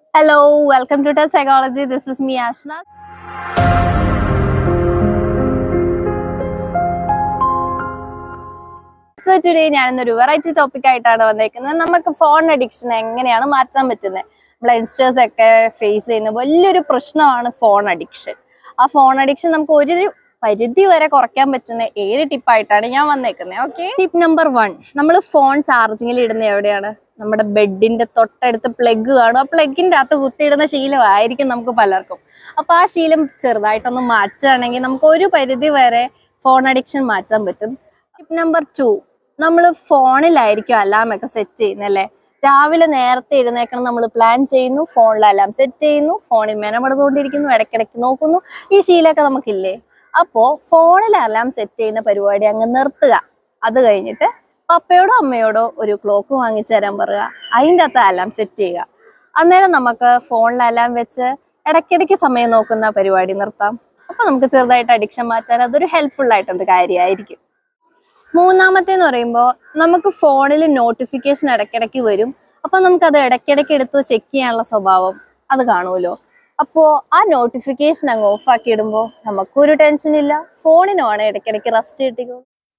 Hello, welcome to Test Psychology. This is me, Ashna. So today ഞാനിന്നൊരു variety topic ആയിട്ടാണ് വന്നേക്കുന്നത് നമുക്ക് phone addiction എങ്ങനെയാണ് മാറ്റാൻ പറ്റുന്നത് നമ്മളെ യങ്സ്റ്റേഴ്സ് ഒക്കെ ഫേസ് ചെയ്യുന്ന വലിയൊരു പ്രശ്നമാണ് ഫോൺ അഡിക്ഷൻ ആ ഫോൺ അഡിക്ഷൻ നമുക്ക് ഒരു പരിധി വരെ കുറയ്ക്കാൻ പറ്റുന്ന ഏഴ് ടിപ്പായിട്ടാണ് ഞാൻ വന്നേക്കുന്നത് ഓക്കെ ടിപ്പ് നമ്പർ വൺ നമ്മൾ ഫോൺ ചാർജിങ്ങിൽ ഇടുന്ന എവിടെയാണ് നമ്മുടെ ബെഡിന്റെ തൊട്ടടുത്ത് പ്ലഗ് കാണും ആ പ്ലഗിന്റെ അകത്ത് കുത്തിയിടുന്ന ശീലമായിരിക്കും നമുക്ക് പലർക്കും അപ്പൊ ആ ശീലം ചെറുതായിട്ടൊന്ന് മാറ്റുകയാണെങ്കിൽ നമുക്ക് ഒരു പരിധി വരെ ഫോൺ അഡിക്ഷൻ മാറ്റാൻ പറ്റും ടിപ്പ് നമ്പർ ടു നമ്മൾ ഫോണിലായിരിക്കും അലാം ഒക്കെ സെറ്റ് ചെയ്യുന്നല്ലേ രാവിലെ നേരത്തെ എഴുന്നേക്കണം നമ്മൾ പ്ലാൻ ചെയ്യുന്നു ഫോണിൽ അലാം സെറ്റ് ചെയ്യുന്നു ഫോണിൽ മെനമെടുത്തുകൊണ്ടിരിക്കുന്നു ഇടയ്ക്കിടയ്ക്ക് നോക്കുന്നു ഈ ശീലമൊക്കെ നമുക്കില്ലേ അപ്പോ ഫോണിൽ അലാം സെറ്റ് ചെയ്യുന്ന പരിപാടി അങ്ങ് നിർത്തുക അത് കഴിഞ്ഞിട്ട് പപ്പയോടോ അമ്മയോടോ ഒരു ക്ലോക്ക് വാങ്ങിച്ചു തരാൻ പറയുക അതിൻ്റെ അകത്ത് അലാം സെറ്റ് ചെയ്യുക അന്നേരം നമുക്ക് ഫോണിൽ അലാം വെച്ച് ഇടയ്ക്കിടയ്ക്ക് സമയം നോക്കുന്ന പരിപാടി നിർത്താം അപ്പൊ നമുക്ക് ചെറുതായിട്ട് അഡിക്ഷൻ മാറ്റാൻ അതൊരു ഹെൽപ്ഫുൾ ആയിട്ടൊരു കാര്യമായിരിക്കും മൂന്നാമത്തെ എന്ന് പറയുമ്പോൾ നമുക്ക് ഫോണിൽ നോട്ടിഫിക്കേഷൻ ഇടയ്ക്കിടയ്ക്ക് വരും അപ്പൊ നമുക്ക് അത് ഇടയ്ക്കിടയ്ക്ക് എടുത്ത് ചെക്ക് ചെയ്യാനുള്ള സ്വഭാവം അത് കാണുമല്ലോ അപ്പോൾ ആ നോട്ടിഫിക്കേഷൻ അങ്ങ് ഓഫ് ആക്കി ഇടുമ്പോൾ നമുക്കൊരു ടെൻഷൻ ഇല്ല ഫോണിനുമാണ് ഇടയ്ക്കിടയ്ക്ക് റെസ്റ്റ് കിട്ടിക്കോ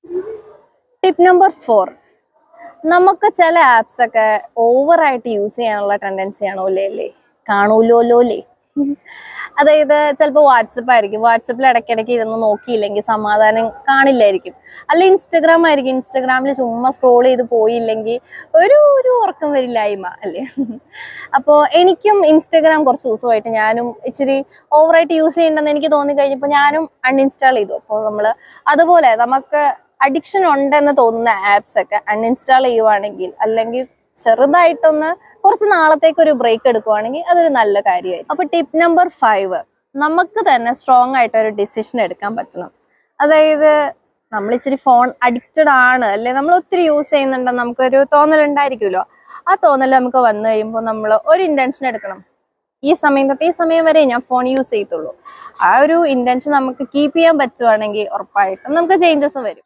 ടിപ്പ് നമ്പർ ഫോർ നമുക്ക് ചില ആപ്സ് ഒക്കെ ഓവറായിട്ട് യൂസ് ചെയ്യാനുള്ള ടെൻഡൻസി ആണോ അല്ലേ അല്ലേ കാണൂലോല്ലോ അല്ലേ അതായത് ചിലപ്പോൾ വാട്സപ്പ് ആയിരിക്കും വാട്സപ്പിൽ ഇടയ്ക്കിടയ്ക്ക് ഇരുന്ന് നോക്കിയില്ലെങ്കിൽ സമാധാനം കാണില്ലായിരിക്കും അല്ല ഇൻസ്റ്റഗ്രാം ആയിരിക്കും ഇൻസ്റ്റഗ്രാമിൽ ചുമ്മാ സ്ക്രോൾ ചെയ്ത് പോയില്ലെങ്കിൽ ഒരു ഒരു ഉറക്കം വരില്ലായ്മ അല്ലേ അപ്പോൾ എനിക്കും ഇൻസ്റ്റഗ്രാം കുറച്ച് ദിവസമായിട്ട് ഞാനും ഇച്ചിരി ഓവറായിട്ട് യൂസ് ചെയ്യണ്ടെന്ന് എനിക്ക് തോന്നി കഴിഞ്ഞപ്പോൾ ഞാനും അൺഇൻസ്റ്റാൾ ചെയ്തു അപ്പോൾ നമ്മൾ അതുപോലെ നമുക്ക് അഡിക്ഷൻ ഉണ്ടെന്ന് തോന്നുന്ന ആപ്സ് ഒക്കെ അൺഇൻസ്റ്റാൾ ചെയ്യുവാണെങ്കിൽ അല്ലെങ്കിൽ ചെറുതായിട്ടൊന്ന് കുറച്ച് നാളത്തേക്ക് ഒരു ബ്രേക്ക് എടുക്കുവാണെങ്കിൽ അതൊരു നല്ല കാര്യമായി അപ്പൊ ടിപ്പ് നമ്പർ ഫൈവ് നമുക്ക് തന്നെ സ്ട്രോങ് ആയിട്ട് ഒരു ഡിസിഷൻ എടുക്കാൻ പറ്റണം അതായത് നമ്മൾ ഇച്ചിരി ഫോൺ അഡിക്റ്റഡ് ആണ് അല്ലെ നമ്മൾ ഒത്തിരി യൂസ് ചെയ്യുന്നുണ്ടെന്ന് നമുക്കൊരു തോന്നൽ ഉണ്ടായിരിക്കുമല്ലോ ആ തോന്നൽ നമുക്ക് വന്നു കഴിയുമ്പോൾ നമ്മൾ ഒരു ഇന്റൻഷൻ എടുക്കണം ഈ സമയം തൊട്ട് ഈ സമയം വരെ ഞാൻ ഫോൺ യൂസ് ചെയ്യത്തുള്ളൂ ആ ഒരു ഇന്റൻഷൻ നമുക്ക് കീപ്പ് ചെയ്യാൻ പറ്റുവാണെങ്കിൽ ഉറപ്പായിട്ടും നമുക്ക് ചേഞ്ചസ് വരും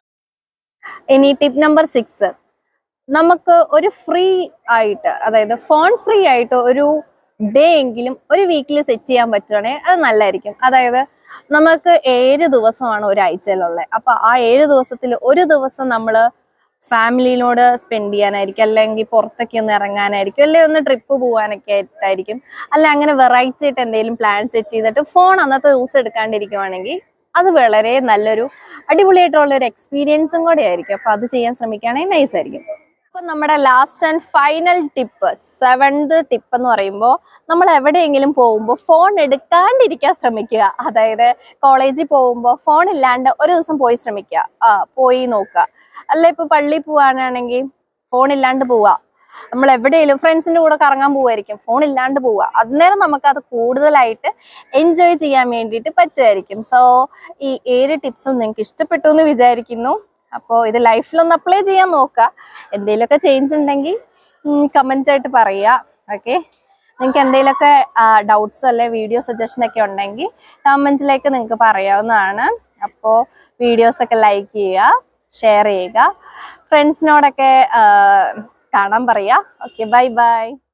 ഇനി ടിപ്പ് നമ്പർ സിക്സ് നമുക്ക് ഒരു ഫ്രീ ആയിട്ട് അതായത് ഫോൺ ഫ്രീ ആയിട്ട് ഒരു ഡേ എങ്കിലും ഒരു വീക്കിൽ സെറ്റ് ചെയ്യാൻ പറ്റുവാണെങ്കിൽ അത് നല്ലതായിരിക്കും അതായത് നമുക്ക് ഏഴ് ദിവസമാണ് ഒരാഴ്ചയിലുള്ളത് അപ്പൊ ആ ഏഴ് ദിവസത്തിൽ ഒരു ദിവസം നമ്മൾ ഫാമിലിനോട് സ്പെൻഡ് ചെയ്യാനായിരിക്കും അല്ലെങ്കിൽ പുറത്തൊക്കെ ഒന്ന് ഇറങ്ങാനായിരിക്കും അല്ലെങ്കിൽ ഒന്ന് ട്രിപ്പ് പോകാനൊക്കെ ആയിട്ടായിരിക്കും അല്ല അങ്ങനെ വെറൈറ്റി ആയിട്ട് എന്തെങ്കിലും പ്ലാൻ സെറ്റ് ചെയ്തിട്ട് ഫോൺ അന്നത്തെ ദിവസം എടുക്കാണ്ടിരിക്കുവാണെങ്കിൽ അത് വളരെ നല്ലൊരു അടിപൊളിയായിട്ടുള്ള ഒരു എക്സ്പീരിയൻസും കൂടെ ആയിരിക്കും അപ്പൊ അത് ചെയ്യാൻ ശ്രമിക്കുകയാണെങ്കിൽ നൈസ് ആയിരിക്കും അപ്പൊ നമ്മുടെ last and final tip seventh tip എന്ന് പറയുമ്പോൾ നമ്മൾ എവിടെയെങ്കിലും പോകുമ്പോൾ ഫോൺ എടുക്കാണ്ടിരിക്കാൻ ശ്രമിക്കുക അതായത് കോളേജിൽ പോകുമ്പോൾ ഫോൺ ഇല്ലാണ്ട് ഒരു ദിവസം പോയി ശ്രമിക്കുക ആ പോയി നോക്കുക അല്ല ഇപ്പൊ പള്ളിയിൽ പോവാനാണെങ്കിൽ ഫോൺ ഇല്ലാണ്ട് പോവുക നമ്മൾ എവിടെയെങ്കിലും ഫ്രണ്ട്സിന്റെ കൂടെ കറങ്ങാൻ പോവായിരിക്കും ഫോൺ ഇല്ലാണ്ട് പോവുക അന്നേരം നമുക്ക് അത് കൂടുതലായിട്ട് എൻജോയ് ചെയ്യാൻ വേണ്ടിയിട്ട് പറ്റുമായിരിക്കും സോ ഈ ഏഴ് ടിപ്സും നിങ്ങൾക്ക് ഇഷ്ടപ്പെട്ടു എന്ന് വിചാരിക്കുന്നു അപ്പോൾ ഇത് ലൈഫിലൊന്ന് അപ്ലൈ ചെയ്യാൻ നോക്കുക എന്തെങ്കിലുമൊക്കെ ചേഞ്ച് ഉണ്ടെങ്കിൽ കമൻ്റ് ആയിട്ട് പറയുക ഓക്കെ നിങ്ങൾക്ക് എന്തെങ്കിലുമൊക്കെ ഡൗട്ട്സോ അല്ലെ വീഡിയോ സജഷൻ ഒക്കെ ഉണ്ടെങ്കിൽ കമൻറ്റിലേക്ക് നിങ്ങൾക്ക് പറയാവുന്നതാണ് അപ്പോൾ വീഡിയോസൊക്കെ ലൈക്ക് ചെയ്യുക ഷെയർ ചെയ്യുക ഫ്രണ്ട്സിനോടൊക്കെ കാണാൻ പറയുക ഓക്കെ ബൈ ബൈ